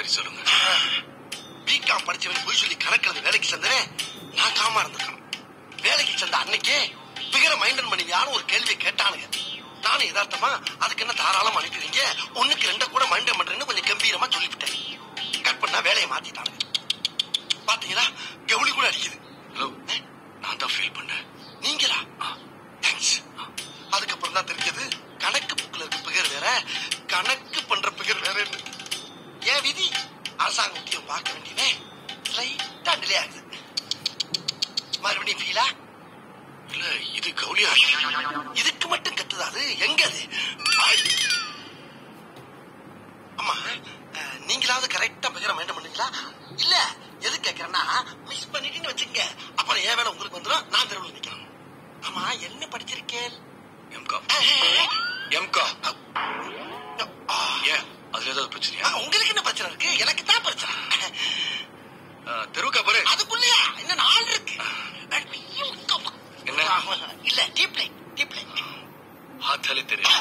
சரி சொல்லுங்க பிகாம் படிச்சவன் போய் சொல்லி கணக்கில் வேலைக்கு சேர்ந்தேன் நான் காமா இருந்திருக்கேன் வேலைக்கு சேர்ந்த அன்னைக்கே பிகர மைண்டன் பண்ணியான்னு ஒரு கேள்வி கேட்டானுங்க நானும் யதார்த்தமா அதுக்கு என்ன தாராளமா அனுப்பிடுங்க ஒண்ணுக்கு ரெண்ட கூட மைண்டன் பண்றேன்னு கொஞ்சம் கம்பீரமா சொல்லிவிட்டேன் கட் பண்ணா வேலையை மாத்திட்டானுங்க பாத்தீங்களா கவுளி கூட அடிக்குது ஹலோ நான் தான் ஃபீல் பண்ணேன் நீங்களா தேங்க்ஸ் அதுக்கப்புறம் தான் தெரிஞ்சது கணக்கு புக்ல இருக்க பிகர் வேற கணக்கு பண்ற பிகர் வேற ஏன் விதி அரசாங்க உத்தியம் பார்க்க வேண்டியதே லைட்டா டிலே ஆகுது மறுபடியும் ஃபீலா இல்ல இது கவுலியா இதுக்கு மட்டும் கத்துதா அது எங்க அது ஐ! அம்மா அஹ், நீங்களாவது கரெக்டா பிகர மைண்ட் பண்ணீங்களா இல்ல எது கேக்குறேன்னா மிஸ் பண்ணிட்டீங்கன்னு வச்சுங்க அப்புறம் ஏன் வேலை உங்களுக்கு வந்துடும் நான் தெருவில் நிக்கணும் ஆமா என்ன படிச்சிருக்கேன் எம்காம் அஹ், எம்காம் ஆ, ஏன் அதுல ஏதாவது பிரச்சனையா ஆ, உங்களுக்கு என்ன பிரச்சனை இருக்கு எனக்கு தான் பிரச்சனை ஆ, தெருவுக்கா பாரு அதுக்குள்ளயா இன்னும் நாள் இருக்கு என்ன? இல்ல டீப் லைட்